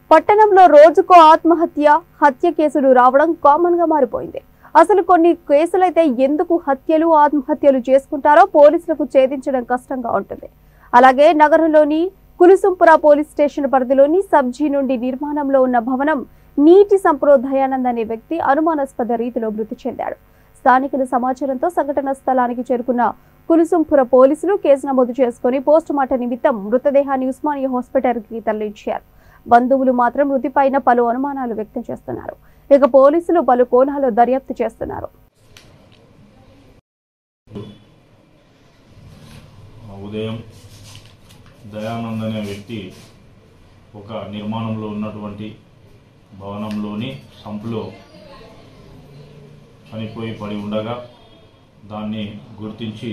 పట్టణంలో రోజుకో ఆత్మహత్య హత్య కేసులు రావడం కామన్ గా మారిపోయింది అసలు కొన్ని కేసులైతే ఎందుకు హత్యలు ఆత్మహత్యలు చేసుకుంటారో పోలీసులకు ఛేదించడం కష్టంగా ఉంటుంది అలాగే నగరంలోని కులుసుంపుర పోలీస్ స్టేషన్ పరిధిలోని సబ్జీ నుండి నిర్మాణంలో ఉన్న భవనం నీటి సంప్రో దయానంద్ అనే వ్యక్తి అనుమానాస్పద రీతిలో మృతి చెందాడు స్థానికుల సమాచారంతో సంఘటన స్థలానికి చేరుకున్న కులుసుంపుర పోలీసులు కేసు నమోదు చేసుకుని పోస్ట్ మార్టం నిమిత్తం మృతదేహాన్ని ఉస్మానియా హాస్పిటల్కి తరలించారు బంధువులు మాత్రం మృతిపైన పలు అనుమానాలు వ్యక్తం చేస్తున్నారు ఇక పోలీసులు పలు కోణాల్లో దర్యాప్తు చేస్తున్నారు ఉదయం దయానంద్ అనే వ్యక్తి ఒక నిర్మాణంలో ఉన్నటువంటి భవనంలోని సంపులో చనిపోయి పడి ఉండగా దాన్ని గుర్తించి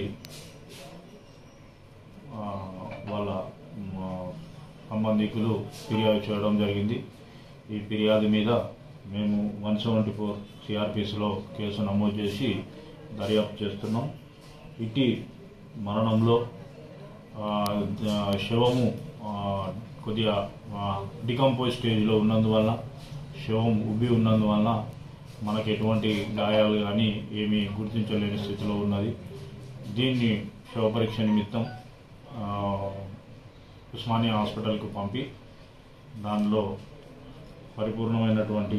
ఆ, వాళ్ళ ఆ, సంబంధికులు ఫిర్యాదు చేయడం జరిగింది ఈ ఫిర్యాదు మీద మేము వన్ సెవెంటీ ఫోర్ సిఆర్పిస్లో కేసు నమోదు చేసి దర్యాప్తు చేస్తున్నాం ఇటీ మరణంలో ఆ, ద- శవము ఆ, కొద్దిగా డికంపోజ్ స్టేజ్లో ఉన్నందువల్ల శవం ఉబ్బి ఉన్నందువల్ల మనకు ఎటువంటి గాయాలు కానీ ఏమీ గుర్తించలేని స్థితిలో ఉన్నది దీన్ని శవ పరీక్ష నిమిత్తం ఆ, ఉస్మానియా హాస్పిటల్కు పంపి దానిలో పరిపూర్ణమైనటువంటి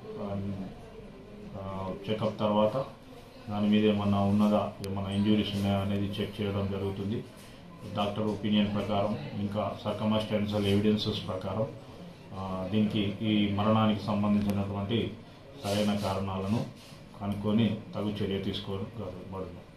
చెకప్ తర్వాత దాని మీద ఏమన్నా ఉన్నదా ఏమన్నా ఇంజురీస్ ఉన్నాయా అనేది చెక్ చేయడం జరుగుతుంది డాక్టర్ ఒపీనియన్ ప్రకారం ఇంకా సర్కమాస్టెన్షియల్ ఎవిడెన్సెస్ ప్రకారం ఆ, దీనికి ఈ మరణానికి సంబంధించినటువంటి సరైన కారణాలను కనుక్కొని తగు చర్య తీసుకోబడుతుంది